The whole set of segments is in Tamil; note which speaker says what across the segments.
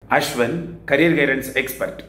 Speaker 1: அஸ்வன் career guidance expert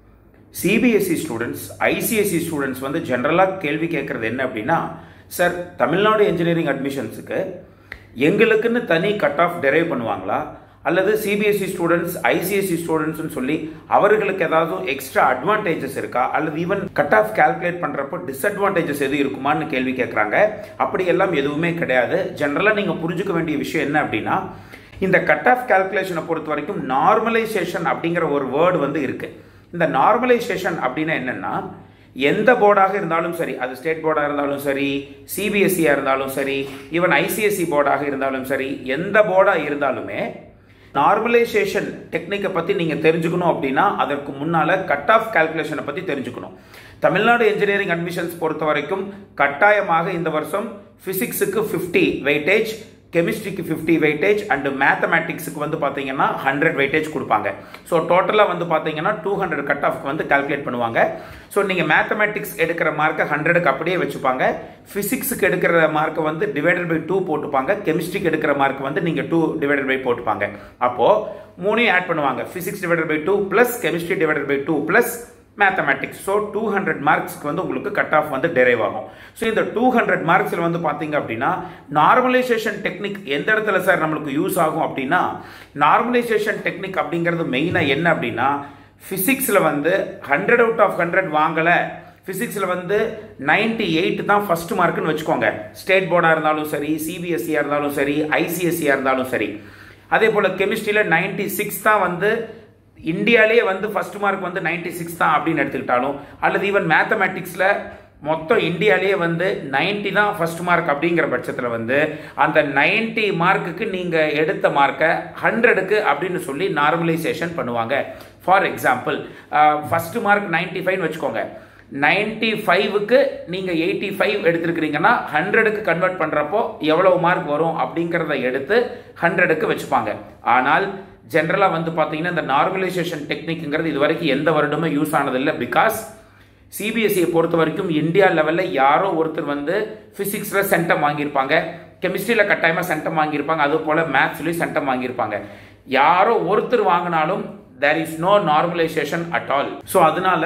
Speaker 1: CBSE students ICSE students வந்து ஜென்ரலாக கேள்வி கேட்குறது என்ன அப்படின்னா சார் தமிழ்நாடு இன்ஜினியரிங் அட்மிஷன்ஸுக்கு எங்களுக்குன்னு தனி கட் ஆஃப் டெரைவ் பண்ணுவாங்களா அல்லது சிபிஎஸ்சி ஸ்டூடெண்ட்ஸ் ஐசிஎஸ்சி ஸ்டூடெண்ட்ஸ்னு சொல்லி அவர்களுக்கு ஏதாவது எக்ஸ்ட்ரா அட்வான்டேஜஸ் இருக்கா அல்லது ஈவன் கட் ஆஃப் கால்குலேட் பண்ணுறப்போ டிஸ்அட்வான்டேஜஸ் எது இருக்குமான்னு கேள்வி கேட்குறாங்க அப்படி எல்லாம் எதுவுமே கிடையாது ஜென்ரலாக நீங்கள் புரிஞ்சுக்க வேண்டிய விஷயம் என்ன அப்படின்னா இந்த கட் ஆஃப் கால்குலேஷனை பொறுத்த வரைக்கும் நார்மலைசேஷன் அப்படிங்கிற ஒரு வேர்டு வந்து இருக்கு இந்த நார்மலைசேஷன் அப்படின்னா என்னன்னா எந்த போர்டாக இருந்தாலும் சரி அது ஸ்டேட் போர்டாக இருந்தாலும் சரி சிபிஎஸ்சியாக இருந்தாலும் சரி ஈவன் ஐசிஎஸ்சி போர்டாக இருந்தாலும் சரி எந்த போர்டாக இருந்தாலுமே நார்மலைசேஷன் டெக்னிக்கை பற்றி நீங்கள் தெரிஞ்சுக்கணும் அப்படின்னா அதற்கு முன்னால் கட் ஆஃப் கால்குலேஷனை பற்றி தெரிஞ்சுக்கணும் தமிழ்நாடு இன்ஜினியரிங் அட்மிஷன்ஸ் பொறுத்த வரைக்கும் கட்டாயமாக இந்த வருஷம் ஃபிசிக்ஸுக்கு ஃபிஃப்டி வெயிட்டேஜ் கெமிஸ்ட்ரிக்கு ஃபிஃப்டி வெயிட்டேஜ் அண்ட் மேத்தமேட்டிக்ஸுக்கு வந்து பார்த்தீங்கன்னா ஹண்ட்ரட் வெயிட்டேஜ் கொடுப்பாங்க ஸோ டோட்டலாக வந்து பார்த்தீங்கன்னா டூ ஹண்ட்ரட் கட் ஆஃப்க்கு வந்து கால்குலேட் பண்ணுவாங்க ஸோ நீங்கள் மேத்தமேட்டிக்ஸ் எடுக்கிற மார்க்கை ஹண்ட்ரடுக்கு அப்படியே வச்சுப்பாங்க ஃபிசிக்ஸுக்கு எடுக்கிற மார்க்கை வந்து டிவைடட் பை டூ போட்டுப்பாங்க கெமிஸ்ட்ரிக்கு எடுக்கிற மார்க் வந்து நீங்கள் டூ டிவைடட் பை போட்டுப்பாங்க அப்போது மூணையும் ஆட் பண்ணுவாங்க physics divided by two plus chemistry divided by two plus mathematics so two hundred மார்க்ஸ்க்கு வந்து உங்களுக்கு கட் ஆஃப் வந்து டெரைவ் ஆகும் ஸோ இந்த டூ ஹண்ட்ரட் மார்க்ஸில் வந்து பார்த்தீங்க அப்படின்னா நார்மலைசேஷன் டெக்னிக் எந்த இடத்துல சார் நம்மளுக்கு யூஸ் ஆகும் அப்படின்னா நார்மலைசேஷன் டெக்னிக் அப்படிங்கிறது மெயினாக என்ன அப்படின்னா ஃபிசிக்ஸில் வந்து ஹண்ட்ரட் அவுட் ஆஃப் ஹண்ட்ரட் வாங்கலை ஃபிசிக்ஸில் வந்து நைன்டி எயிட் தான் ஃபர்ஸ்ட் மார்க்குன்னு வச்சுக்கோங்க ஸ்டேட் போர்டாக இருந்தாலும் சரி சிபிஎஸ்சியாக இருந்தாலும் சரி ஐசிஎஸ்சியாக இருந்தாலும் சரி அதே போல் கெமிஸ்ட்ரியில் நைன்டி சிக்ஸ் தான் வந்து இந்தியாலே வந்து ஃபர்ஸ்ட் மார்க் வந்து நைன்டி சிக்ஸ் தான் அப்படின்னு எடுத்துக்கிட்டாலும் அல்லது ஈவன் மேத்தமேட்டிக்ஸில் மொத்தம் இந்தியாலேயே வந்து நைன்டி தான் ஃபர்ஸ்ட் மார்க் அப்படிங்கிற பட்சத்தில் வந்து அந்த நைன்டி மார்க்குக்கு நீங்கள் எடுத்த மார்க்கை ஹண்ட்ரடுக்கு அப்படின்னு சொல்லி நார்மலைசேஷன் பண்ணுவாங்க for example first mark ninety ஃபைவ்னு வச்சுக்கோங்க நைன்டி ஃபைவுக்கு நீங்கள் எயிட்டி ஃபைவ் எடுத்துருக்கிறீங்கன்னா ஹண்ட்ரடுக்கு கன்வெர்ட் பண்ணுறப்போ எவ்வளவு மார்க் வரும் அப்படிங்கிறத எடுத்து ஹண்ட்ரடுக்கு வச்சுப்பாங்க ஆனால் ஜென்ரலாக வந்து பார்த்தீங்கன்னா இந்த நார்மலைசேஷன் டெக்னிக்ங்கிறது இது வரைக்கும் எந்த வருடமும் யூஸ் ஆனதில்லை பிகாஸ் சிபிஎஸ்சியை பொறுத்த வரைக்கும் இந்தியா லெவலில் யாரோ ஒருத்தர் வந்து ஃபிசிக்ஸில் சென்டம் வாங்கியிருப்பாங்க கெமிஸ்ட்ரியில் கட்டாயமாக சென்டம் வாங்கியிருப்பாங்க அது போல் மேத்ஸ்லேயும் சென்டம் வாங்கியிருப்பாங்க யாரோ ஒருத்தர் வாங்கினாலும் there is no normalization at all so அதனால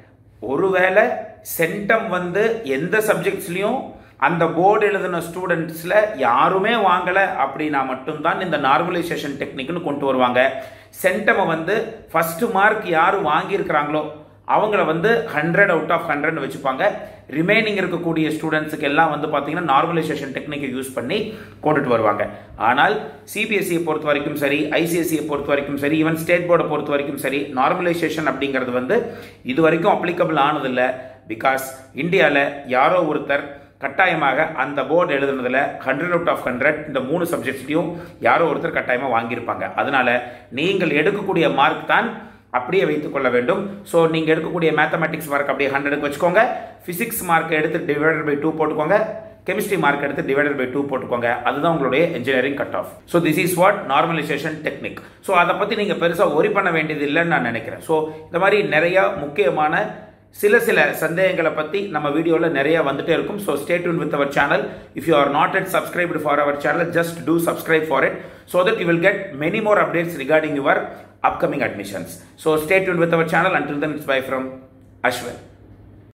Speaker 1: ஒருவேளை சென்டம் வந்து எந்த சப்ஜெக்ட்ஸ்லையும் அந்த போர்டு எழுதின ஸ்டூடெண்ட்ஸில் யாருமே வாங்கலை அப்படின்னா மட்டும்தான் இந்த நார்மலைசேஷன் டெக்னிக்னு கொண்டு வருவாங்க சென்டமை வந்து ஃபர்ஸ்ட் மார்க் யார் வாங்கியிருக்கிறாங்களோ அவங்கள வந்து ஹண்ட்ரட் அவுட் ஆஃப் ஹண்ட்ரட்னு வச்சுப்பாங்க ரிமைனிங் இருக்கக்கூடிய ஸ்டூடெண்ட்ஸுக்கு எல்லாம் வந்து பார்த்தீங்கன்னா நார்மலைசேஷன் டெக்னிக்கை யூஸ் பண்ணி கொண்டுட்டு வருவாங்க ஆனால் சிபிஎஸ்சியை பொறுத்த வரைக்கும் சரி ஐசிஎஸ்சியை பொறுத்த வரைக்கும் சரி ஈவன் ஸ்டேட் போர்டை பொறுத்த வரைக்கும் சரி நார்மலைசேஷன் அப்படிங்கிறது வந்து இது வரைக்கும் அப்ளிகபிள் ஆனதில்லை பிகாஸ் இந்தியாவில் யாரோ ஒருத்தர் கட்டாயமாக அந்த போர்டு எழுதுனதுல ஹண்ட்ரட் அவுட் ஆஃப் ஹண்ட்ரட் இந்த மூணு சப்ஜெக்ட்ஸ்லையும் யாரோ ஒருத்தர் கட்டாயமாக வாங்கியிருப்பாங்க அதனால நீங்கள் எடுக்கக்கூடிய மார்க் தான் அப்படியே வைத்துக் கொள்ள வேண்டும் ஸோ நீங்கள் எடுக்கக்கூடிய மேத்தமெட்டிக்ஸ் மார்க் அப்படியே ஹண்ட்ரடுக்கு வச்சுக்கோங்க ஃபிசிக்ஸ் மார்க் எடுத்து டிவைடட் பை டூ போட்டுக்கோங்க கெமிஸ்ட்ரி மார்க் எடுத்து டிவைடட் பை டூ போட்டுக்கோங்க அதுதான் உங்களுடைய engineering cut off so this is what normalization technique so அதை பற்றி நீங்கள் பெருசாக ஒரி பண்ண வேண்டியது இல்லைன்னு நான் நினைக்கிறேன் ஸோ இந்த மாதிரி நிறையா முக்கியமான சில சில சந்தேகங்களை பற்றி நம்ம வீடியோவில் நிறைய வந்துட்டே இருக்கும் so stay tuned with our channel if you are not yet subscribed for our channel just to subscribe for it so that you will get many more updates regarding your upcoming admissions. So stay tuned with our channel. Until then, it's bye from Ashwin.